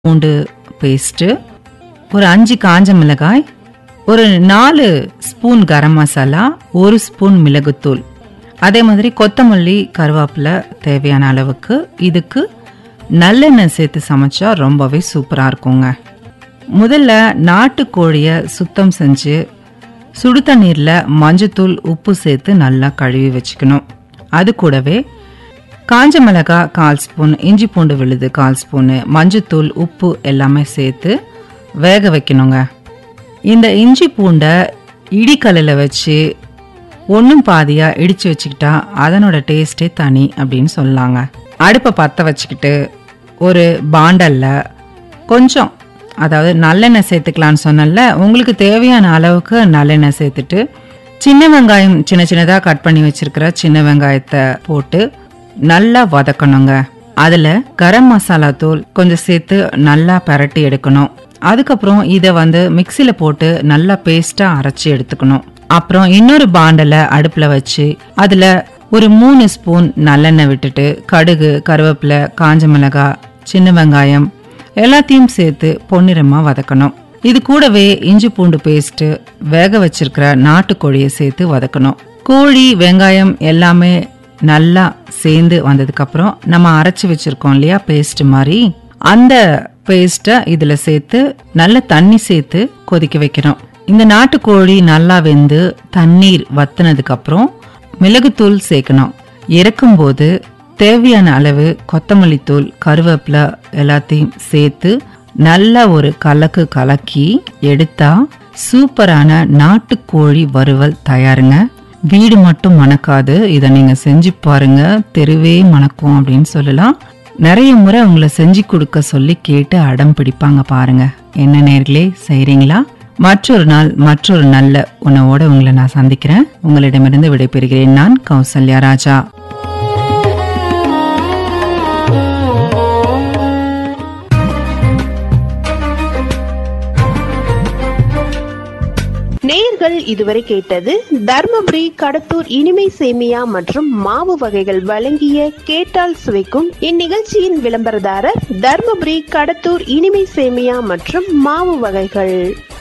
பூண்டு பேஸ்ட்டு ஒரு அஞ்சு காஞ்ச மிளகாய் ஒரு நாலு ஸ்பூன் கரம் மசாலா ஒரு ஸ்பூன் மிளகுத்தூள் அதே மாதிரி கொத்தமல்லி கருவேப்பிலை தேவையான அளவுக்கு இதுக்கு நல்லெண்ணெய் சேர்த்து சமைச்சா ரொம்பவே சூப்பராக இருக்குங்க முதல்ல நாட்டுக்கோழியை சுத்தம் செஞ்சு சுடு தண்ணீரில் மஞ்சத்தூள் உப்பு சேர்த்து நல்லா கழுவி வச்சுக்கணும் அது கூடவே காஞ்ச மிளகாய் கால் ஸ்பூன் இஞ்சி பூண்டு விழுது கால் ஸ்பூனு மஞ்சத்தூள் உப்பு எல்லாமே சேர்த்து வேக வைக்கணுங்க இந்த இஞ்சி பூண்டை இடிக்கல்லில் வச்சு ஒன்றும் பாதியாக இடித்து வச்சுக்கிட்டா அதனோட டேஸ்ட்டே தனி அப்படின்னு சொல்லலாங்க அடுப்பை பற்ற வச்சுக்கிட்டு ஒரு பாண்டல்ல கொஞ்சம் அதாவது நல்லெண்ணெய் சேர்த்துக்கலான்னு சொன்னல உங்களுக்கு தேவையான அளவுக்கு நல்லெண்ணெய் சேர்த்துட்டு சின்ன வெங்காயம் சின்ன சின்னதாக கட் பண்ணி வச்சிருக்கிற சின்ன வெங்காயத்தை போட்டு நல்லா வதக்கணுங்க அதில் கரம் மசாலா தூள் கொஞ்சம் சேர்த்து நல்லா பரட்டி எடுக்கணும் அதுக்கப்புறம் இதை வந்து மிக்சியில் போட்டு நல்லா பேஸ்ட்டாக அரைச்சி எடுத்துக்கணும் அப்புறம் இன்னொரு பாண்டலை அடுப்பில் வச்சு அதில் ஒரு மூணு ஸ்பூன் நல்லெண்ணெய் விட்டுட்டு கடுகு கருவேப்பிலை காஞ்ச மிளகாய் சின்ன வெங்காயம் எல்லாத்தையும் சேர்த்து பொன்னிறமாக வதக்கணும் இது கூடவே இஞ்சி பூண்டு பேஸ்ட்டு வேக வச்சிருக்கிற நாட்டுக்கோழியை சேர்த்து வதக்கணும் கோழி வெங்காயம் எல்லாமே நல்லா சேர்ந்து வந்ததுக்கப்புறம் நம்ம அரைச்சி வச்சிருக்கோம் இல்லையா பேஸ்ட் மாதிரி அந்த பேஸ்ட்டை இதில் சேர்த்து நல்ல தண்ணி சேர்த்து கொதிக்க வைக்கணும் இந்த நாட்டுக்கோழி நல்லா வெந்து தண்ணீர் வத்துனதுக்கப்புறம் மிளகுத்தூள் சேர்க்கணும் இறக்கும்போது தேவையான அளவு கொத்தமல்லி தூள் கருவேப்பிலை எல்லாத்தையும் சேர்த்து நல்ல ஒரு கலக்கு கலக்கி எடுத்தா சூப்பரான நாட்டுக்கோழி வறுவல் தயாருங்க வீடு மட்டும் மணக்காது இதை நீங்க செஞ்சு பாருங்க தெருவே மணக்கும் அப்படின்னு சொல்லலாம் நிறைய முறை உங்களை செஞ்சு கொடுக்க சொல்லி கேட்டு அடம் பிடிப்பாங்க பாருங்க என்ன நேர்களே செய்றீங்களா மற்றொரு நாள் மற்றொரு நல்ல உணவோட உங்களை நான் சந்திக்கிறேன் உங்களிடமிருந்து விடைபெறுகிறேன் நான் கௌசல்யா ராஜா நேயர்கள் இதுவரை கேட்டது தர்மபுரி கடத்தூர் இனிமை சேமியா மற்றும் மாவு வகைகள் வழங்கிய கேட்டால் சுவைக்கும் இந்நிகழ்ச்சியின் விளம்பரதாரர் தர்மபுரி கடத்தூர் இனிமை சேமியா மற்றும் மாவு வகைகள்